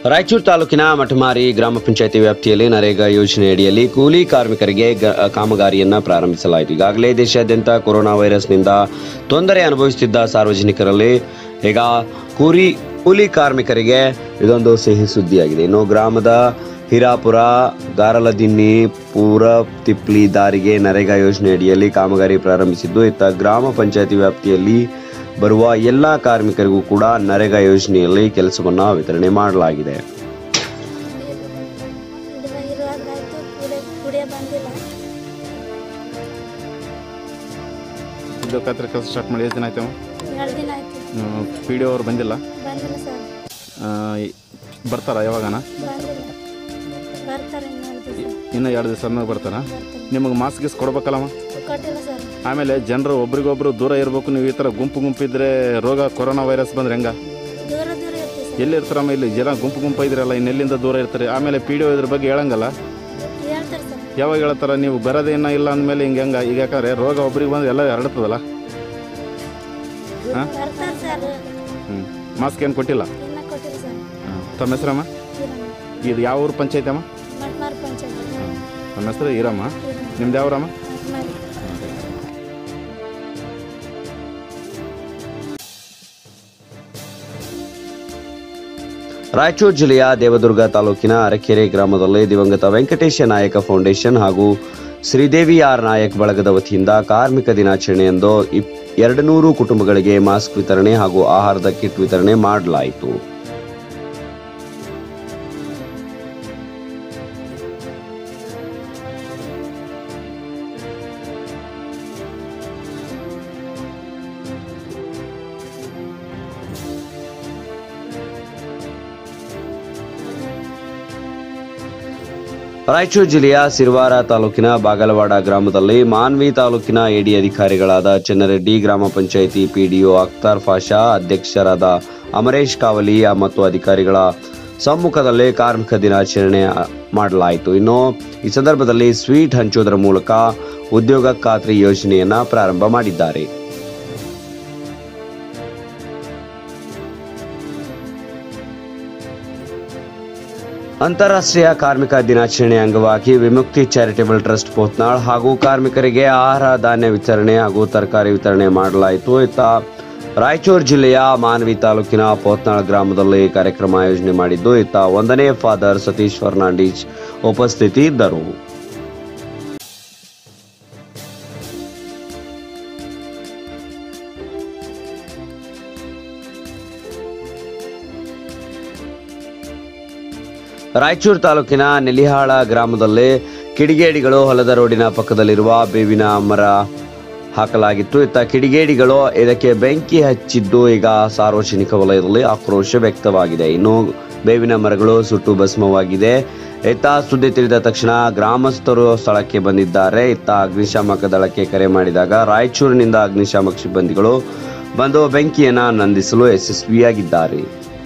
ರಾಯಚೂರು ತಾಲೂಕಿನ ಮಠಮಾರಿ ಗ್ರಾಮ ಪಂಚಾಯತಿ ವ್ಯಾಪ್ತಿಯಲ್ಲಿ ನರೇಗಾ ಯೋಜನೆ ಅಡಿಯಲ್ಲಿ ಕೂಲಿ ಕಾರ್ಮಿಕರಿಗೆ ಗ- ಕಾಮಗಾರಿಯನ್ನ ಪ್ರಾರಂಭಿಸಲಾಯಿತು ಈಗಾಗಲೇ ದೇಶಾದ್ಯಂತ ಕೊರೋನಾ ವೈರಸ್ನಿಂದ ತೊಂದರೆ ಅನುಭವಿಸುತ್ತಿದ್ದ ಸಾರ್ವಜನಿಕರಲ್ಲಿ ಈಗ ಕೂಲಿ ಕೂಲಿ ಕಾರ್ಮಿಕರಿಗೆ ಇದೊಂದು ಸಿಹಿ ಸುದ್ದಿಯಾಗಿದೆ ಇನ್ನು ಗ್ರಾಮದ ಹಿರಾಪುರ ಗಾರಲದಿನ್ನಿ ಪೂರ ತಿಪ್ಲಿ ದಾರಿಗೆ ನರೇಗಾ ಯೋಜನೆ ಅಡಿಯಲ್ಲಿ ಕಾಮಗಾರಿ ಪ್ರಾರಂಭಿಸಿದ್ದು ಇತ್ತ ಗ್ರಾಮ ಪಂಚಾಯತಿ ವ್ಯಾಪ್ತಿಯಲ್ಲಿ ಬರುವ ಎಲ್ಲ ಕಾರ್ಮಿಕರಿಗೂ ಕೂಡ ನರೇಗಾ ಯೋಜನೆಯಲ್ಲಿ ಕೆಲಸವನ್ನ ವಿತರಣೆ ಮಾಡಲಾಗಿದೆ ಇರುವಾಗಾಯ್ತು ಕುಡಿಯ ಕುಡಿಯ ಬಂದಿಲ್ಲ ಇದು ಕತ್ರಿ ಕೆಲಸ ಸ್ಟಾರ್ಟ್ ಮಾಡಿ ಎಷ್ಟು ದಿನ ಆಯ್ತು ಎರಡು ದಿನ ಆಯ್ತು ಪಿ ಡಿ ಅವ್ರು ಬಂದಿಲ್ಲ ಬಂದಿಲ್ಲ ಸರ್ ಆ, ಈ- ಬರ್ತಾರಾ ಯಾವಾಗನ ಬಂದಿಲ್ಲ ಬರ್ತಾರೆ ಇನ್ನೊಂದು ದಿವಸ ಇನ್ನೂ ಎರಡು ದಿವಸ ಮೇಲೆ ಬರ್ತಾರಾ ಬರ್ತಾರೆ ನಿಮಗೆ ಮಾಸ್ಕ್ ಗೀಸ್ ಕೊಡ್ಬೇಕಲ್ಲಮ್ಮ ಕೊಟ್ಟಿಲ್ಲ ಸರ್ ಆಮೇಲೆ ಜನರು ಒಬ್ರಿಗೊಬ್ರು ದೂರ ಇರಬೇಕು ನೀವು ಈ ಥರ ಗುಂಪು ಗುಂಪು ಇದ್ರೆ ರೋಗ ಕೊರೋನಾ ವೈರಸ್ ಬಂದ್ರೆ ಹೆಂಗ ದೂರ ದೂರ ಇರ್ತೀವಿ ಸರ್ ಎಲ್ಲಿ ಇರ್ತಾರಮ್ಮ ಇಲ್ಲಿ ಜನ ಗುಂಪು ಗುಂಪು ಇದ್ರಲ್ಲ ಇನ್ನೆಲ್ಲಿಂದ ದೂರ ಇರ್ತಾರೆ ಆಮೇಲೆ ಪಿ ಡಿ ಇದ್ರ ಬಗ್ಗೆ ಹೇಳಂಗಲ್ಲ ಹೇಳ್ತಾರೆ ಸರ್ ಯಾವಾಗ ಹೇಳ್ತಾರ ನೀವು ಬರೋದೇನ ಇಲ್ಲ ಅಂದಮೇಲೆ ಹಿಂಗೆ ಹೆಂಗ ಈಗ ಯಾಕಂದ್ರೆ ರೋಗ ಒಬ್ರಿಗೆ ಬಂದ್ರೆ ಎಲ್ಲ ಹರಡ್ತದಲ್ಲ ಹಾಂ ಬರ್ತಾರೆ ಸರ್ ಹ್ಞೂ ಮಾಸ್ಕ್ ಏನು ಕೊಟ್ಟಿಲ್ಲ ಇನ್ನ ಕೊಟ್ಟಿಲ್ಲ ಸರ್ ಹಾಂ ತಮ್ಮ ಹೆಸರಮ್ಮ ಇರಮ್ಮ ಇದು ಯಾವ ಊರು ಪಂಚಾಯತಿ ಅಮ್ಮ ಮಟ್ಮಾರ್ ಪಂಚಾಯತ್ ನಮ್ಮ ಹೆಸರು ಈರಮ್ಮ ನಿಮ್ದು ಯಾವ ಊರಮ್ಮ ಮಟ್ಮಾರಿ ರಾಯಚೂರು ಜಿಲ್ಲೆಯ ದೇವದುರ್ಗ ತಾಲೂಕಿನ ಅರಕೆರೆ ಗ್ರಾಮದಲ್ಲಿ ದಿವಂಗತ ವೆಂಕಟೇಶ ನಾಯಕ ಫೌಂಡೇಶನ್ ಹಾಗೂ ಶ್ರೀದೇವಿ ಆರ್ ನಾಯಕ್ ಬಳಗದ ವತಿಯಿಂದ ಕಾರ್ಮಿಕ ದಿನಾಚರಣೆಯಂದು ಇಪ್- ಎರಡು ನೂರು ಕುಟುಂಬಗಳಿಗೆ ಮಾಸ್ಕ್ ವಿತರಣೆ ಹಾಗೂ ಆಹಾರದ ಕಿಟ್ ವಿತರಣೆ ಮಾಡಲಾಯಿತು ರಾಯಚೂರು ಜಿಲ್ಲೆಯ ಸಿರ್ವಾರ ತಾಲೂಕಿನ ಬಾಗಲವಾಡ ಗ್ರಾಮದಲ್ಲಿ ಮಾನ್ವಿ ತಾಲೂಕಿನ ಎಡಿ ಅಧಿಕಾರಿಗಳಾದ ಚೆನ್ನರೆಡ್ಡಿ ಗ್ರಾಮ ಪಂಚಾಯಿತಿ ಪಿಡಿಒ ಅಖ್ತಾರ್ ಫಾಷಾ ಅಧ್ಯಕ್ಷರಾದ ಅಮರೇಶ್ ಕಾವಲಿ ಮತ್ತು ಅಧಿಕಾರಿಗಳ ಸಮ್ಮುಖದಲ್ಲಿ ಕಾರ್ಮಿಕ ದಿನಾಚರಣೆ ಮಾಡಲಾಯಿತು ಇನ್ನು ಈ ಸಂದರ್ಭದಲ್ಲಿ ಸ್ವೀಟ್ ಹಂಚುವುದರ ಮೂಲಕ ಉದ್ಯೋಗ ಖಾತ್ರಿ ಯೋಜನೆಯನ್ನ ಪ್ರಾರಂಭ ಮಾಡಿದ್ದಾರೆ ಅಂತಾರಾಷ್ಟ್ರೀಯ ಕಾರ್ಮಿಕ ದಿನಾಚರಣೆ ಅಂಗವಾಗಿ ವಿಮುಕ್ತಿ ಚಾರಿಟೇಬಲ್ ಟ್ರಸ್ಟ್ ಪೋತ್ನಾಳ್ ಹಾಗೂ ಕಾರ್ಮಿಕರಿಗೆ ಆಹಾರ ಧಾನ್ಯ ವಿತರಣೆ ಹಾಗೂ ತರಕಾರಿ ವಿತರಣೆ ಮಾಡಲಾಯಿತು ಇತ್ತ ರಾಯಚೂರು ಜಿಲ್ಲೆಯ ಮಾನವಿ ತಾಲೂಕಿನ ಪೋತ್ನಾಳ್ ಗ್ರಾಮದಲ್ಲಿ ಕಾರ್ಯಕ್ರಮ ಆಯೋಜನೆ ಮಾಡಿದ್ದು ಇತ್ತ ಒಂದನೇ ಫಾದರ್ ಸತೀಶ್ ಫರ್ನಾಂಡೀಸ್ ಉಪಸ್ಥಿತಿ ಇದ್ದರು ರಾಯಚೂರು ತಾಲೂಕಿನ ನೆಲಿಹಾಳ ಗ್ರಾಮದಲ್ಲಿ ಕಿಡಿಗೇಡಿಗಳು ಹೊಲದ ರೋಡಿನ ಪಕ್ಕದಲ್ಲಿರುವ ಬೇವಿನ ಮರ ಹಾಕಲಾಗಿತ್ತು ಇತ್ತ ಕಿಡಿಗೇಡಿಗಳು ಇದಕ್ಕೆ ಬೆಂಕಿ ಹಚ್ಚಿದ್ದು ಈಗ ಸಾರ್ವಜನಿಕ ವಲಯದಲ್ಲಿ ಆಕ್ರೋಶ ವ್ಯಕ್ತವಾಗಿದೆ ಇನ್ನು ಬೇವಿನ ಮರಗಳು ಸುಟ್ಟು ಭಸ್ಮವಾಗಿದೆ ಇತ್ತ ಸುದ್ದಿ ತಿಳಿದ ತಕ್ಷಣ ಗ್ರಾಮಸ್ಥರು ಸ್ಥಳಕ್ಕೆ ಬಂದಿದ್ದಾರೆ ಇತ್ತ ಅಗ್ನಿಶಾಮಕ ದಳಕ್ಕೆ ಕರೆ ಮಾಡಿದಾಗ ರಾಯಚೂರಿನಿಂದ ಅಗ್ನಿಶಾಮಕ ಸಿಬ್ಬಂದಿಗಳು ಬಂದು ಬೆಂಕಿಯನ್ನ ನಂದಿಸಲು ಯಶಸ್ವಿಯಾಗಿದ್ದಾರೆ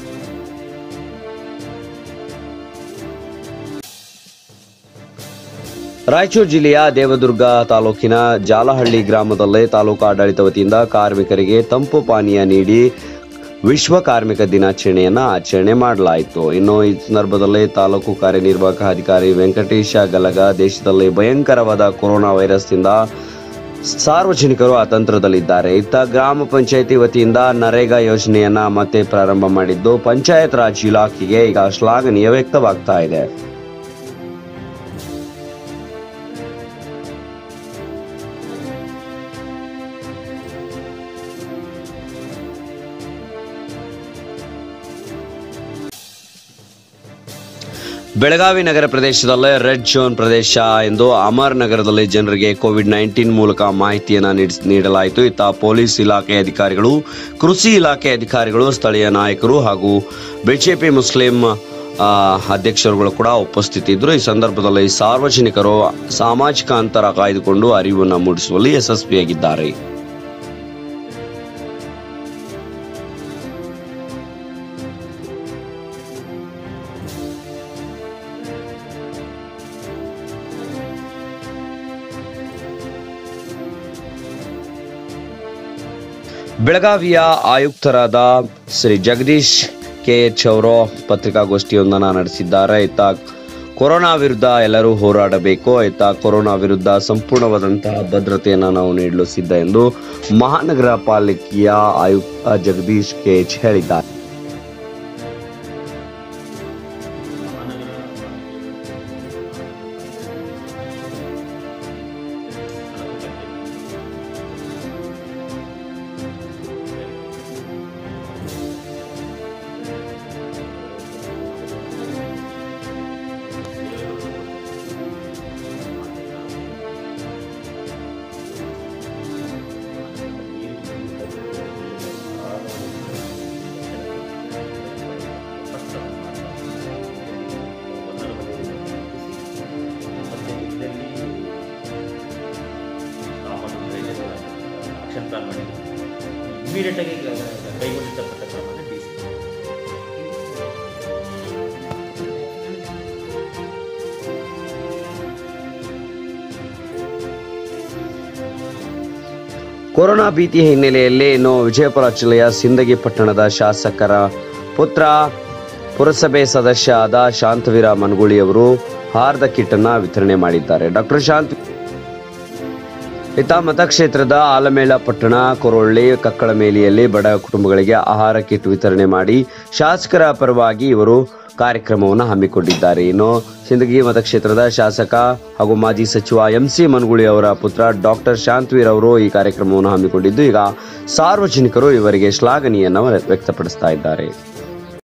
ರಾಯಚೂರು ಜಿಲ್ಲೆಯ ದೇವದುರ್ಗ ತಾಲೂಕಿನ ಜಾಲಹಳ್ಳಿ ಗ್ರಾಮದಲ್ಲಿ ತಾಲೂಕು ಆಡಳಿತ ವತಿಯಿಂದ ಕಾರ್ಮಿಕರಿಗೆ ತಂಪು ಪಾನೀಯ ನೀಡಿ ವಿಶ್ವ ಕಾರ್ಮಿಕ ದಿನಾಚರಣೆಯನ್ನ ಆಚರಣೆ ಮಾಡಲಾಯಿತು ಇನ್ನು ಈ ಸಂದರ್ಭದಲ್ಲಿ ತಾಲೂಕು ಕಾರ್ಯನಿರ್ವಾಹಕ ಅಧಿಕಾರಿ ವೆಂಕಟೇಶ ಗಲಗ ದೇಶದಲ್ಲಿ ಭಯಂಕರವಾದ ಕೊರೋನಾ ವೈರಸ್ನಿಂದ ಸಾರ್ವಜನಿಕರು ಅತಂತ್ರದಲ್ಲಿದ್ದಾರೆ ಇತ್ತ ಗ್ರಾಮ ಪಂಚಾಯಿತಿ ವತಿಯಿಂದ ನರೇಗಾ ಯೋಜನೆಯನ್ನ ಮತ್ತೆ ಪ್ರಾರಂಭ ಮಾಡಿದ್ದು ಪಂಚಾಯತ್ ರಾಜ್ ಇಲಾಖೆಗೆ ಈಗ ಶ್ಲಾಘನೀಯ ವ್ಯಕ್ತವಾಗ್ತಾ ಇದೆ ಬೆಳಗಾವಿ ನಗರ ಪ್ರದೇಶದಲ್ಲೇ ರೆಡ್ ಝೋನ್ ಪ್ರದೇಶ ಎಂದು ಅಮರ್ ನಗರದಲ್ಲಿ ಜನರಿಗೆ ಕೋವಿಡ್ ನೈನ್ಟೀನ್ ಮೂಲಕ ಮಾಹಿತಿಯನ್ನು ನೀಡಿಸ್- ನೀಡಲಾಯಿತು ಇತ್ತ ಪೊಲೀಸ್ ಇಲಾಖೆ ಅಧಿಕಾರಿಗಳು ಕೃಷಿ ಇಲಾಖೆ ಅಧಿಕಾರಿಗಳು ಸ್ಥಳೀಯ ನಾಯಕರು ಹಾಗೂ ಬಿಜೆಪಿ ಮುಸ್ಲಿಂ ಆ, ಅಧ್ಯಕ್ಷರುಗಳು ಕೂಡ ಉಪಸ್ಥಿತಿ ಇದ್ದರು ಈ ಸಂದರ್ಭದಲ್ಲಿ ಸಾರ್ವಜನಿಕರು ಸಾಮಾಜಿಕ ಅಂತರ ಕಾಯ್ದುಕೊಂಡು ಅರಿವನ್ನು ಮೂಡಿಸುವಲ್ಲಿ ಯಶಸ್ವಿಯಾಗಿದ್ದಾರೆ ಬೆಳಗಾವಿಯ ಆಯುಕ್ತರಾದ ಶ್ರೀ ಜಗದೀಶ್ ಕೆ ಎಚ್ ಅವರು ಪತ್ರಿಕಾಗೋಷ್ಠಿಯೊಂದನ್ನು ನಡೆಸಿದ್ದಾರೆ ಇತ್ತ ಕೊರೋನಾ ವಿರುದ್ಧ ಎಲ್ಲರೂ ಹೋರಾಡಬೇಕು ಆಯ್ತಾ ಕೊರೋನಾ ವಿರುದ್ಧ ಸಂಪೂರ್ಣವಾದಂತಹ ಭದ್ರತೆಯನ್ನು ನಾವು ನೀಡಲು ಸಿದ್ಧ ಎಂದು ಮಹಾನಗರ ಪಾಲಿಕೆಯ ಆಯುಕ್ತ ಜಗದೀಶ್ ಕೆ ಎಚ್ ಹೇಳಿದ್ದಾರೆ ಆಕ್ಷನ್ ಪ್ಲಾನ್ ಮಾಡಿದ್ವಿ ಇಮಿಡಿಯೇಟಾಗಿ ಕೈಗೊಂಡಿರ್ತಕ್ಕಂಥ ಕ್ರಮನ ಡಿ ಸಿ ಕೊರೋನಾ ಭೀತಿ ಹಿನ್ನೆಲೆಯಲ್ಲಿ ಇನ್ನು ವಿಜಯಪುರ ಜಿಲ್ಲೆಯ ಸಿಂದಗಿ ಪಟ್ಟಣದ ಶಾಸಕರ ಪುತ್ರ ಪುರಸಭೆ ಸದಸ್ಯ ಆದ ಶಾಂತವೀರ ಮನಗೂಳಿ ಅವರು ಹಾರ್ದ ಕಿಟ್ ಅನ್ನ ವಿತರಣೆ ಮಾಡಿದ್ದಾರೆ ಡಾಕ್ಟರ್ ಶಾಂತ್ ಇತ್ತ ಮತಕ್ಷೇತ್ರದ ಆಲಮೇಳ ಪಟ್ಟಣ ಕೊರೊಳ್ಳಿ ಕಕ್ಕಳಮೇಲಿಯಲ್ಲಿ ಬಡ ಕುಟುಂಬಗಳಿಗೆ ಆಹಾರ ಕಿಟ್ ವಿತರಣೆ ಮಾಡಿ ಶಾಸಕರ ಪರವಾಗಿ ಇವರು ಕಾರ್ಯಕ್ರಮವನ್ನು ಹಮ್ಮಿಕೊಂಡಿದ್ದಾರೆ ಇನ್ನು ಸಿಂದಗಿ ಮತಕ್ಷೇತ್ರದ ಶಾಸಕ ಹಾಗೂ ಮಾಜಿ ಸಚಿವ ಎಂ ಸಿ ಮನಗುಳಿ ಅವರ ಪುತ್ರ ಡಾಕ್ಟರ್ ಶಾಂತವೀರ್ ಅವರು ಈ ಕಾರ್ಯಕ್ರಮವನ್ನು ಹಮ್ಮಿಕೊಂಡಿದ್ದು ಈಗ ಸಾರ್ವಜನಿಕರು ಇವರಿಗೆ ಶ್ಲಾಘನೀಯನ್ನ ವ್ಯಕ್ತಪಡಿಸ್ತಾ ಇದ್ದಾರೆ